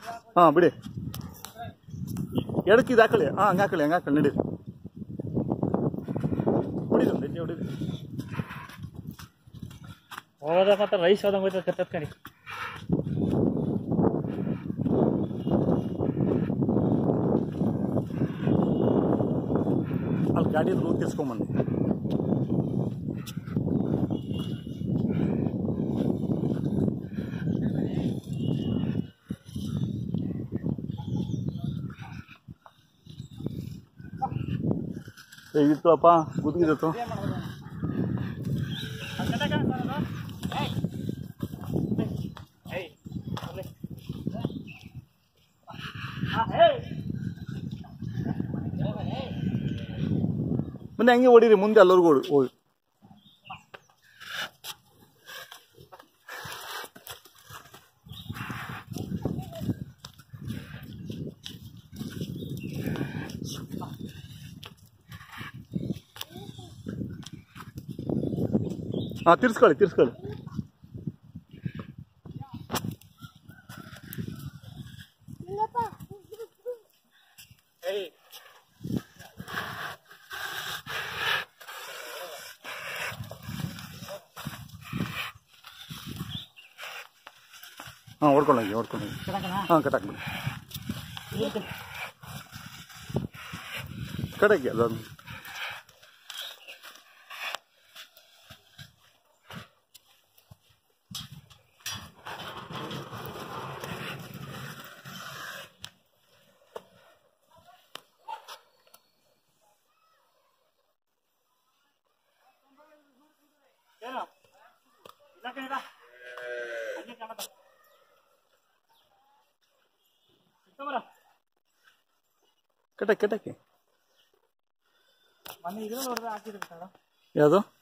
ಹಾಂ ಬಿಡಿ ಎಡಕ್ಕೆ ಇದು ಹಾಕೊಳ್ಳಿ ಹಾಂ ಹಂಗೆ ಹಾಕೊಳ್ಳಿ ಹಂಗೆ ಹಾಕೊಳ್ಳಿ ನಡೀರಿ ಹೊಡಿದು ಎಣ್ಣೆ ಹೊಡಿದು ಹೋಗೋದಾಗ ಮಾತ್ರ ರೈಸ್ ಹೋದಂಗೆ ಹೋಯ್ತದೆ ಕತ್ತತ್ಕಣಿ ಅಲ್ಲಿ ಗಾಡಿ ಹತ್ರ ಹೋಗಿ ತಿರ್ಸ್ಕೊಂಬಂದು ಇತ್ತು ಅಪ್ಪ ಗುದ್ಗಿದತ್ತು ಮುಂದೆ ಹಂಗೆ ಹೊಡೀರಿ ಮುಂದೆ ಎಲ್ಲರಿಗೂ ಓಡಿ ಹೋಗಿ ಹಾಂ ತಿರ್ಸ್ಕೊಳ್ಳಿ ತಿರ್ಸ್ಕೊಳ್ಳಿ ಹಾಂ ಹೊಡ್ಕೊಂಡೋಗಿ ಹೊಡ್ಕೊಂಡೋಗಿ ಹಾಂ ಕಟ್ಟಾಕ್ಬಿಡಿ ಕಡೆಗೆ ಅದೊಂದು ಏನು ಇಲ್ಲ ಕಣಿದ ಹಂಗೆ ಕಾಣತ್ತ ಸಿಕ್ತಮರ ಕಟಕ್ ಕಟಕ್ಕೆ ಮೊನ್ನೆ ಇದು ನೋಡಿದ್ರೆ ಹಾಕಿದ್ರು ಸರ್ ಯಾವುದು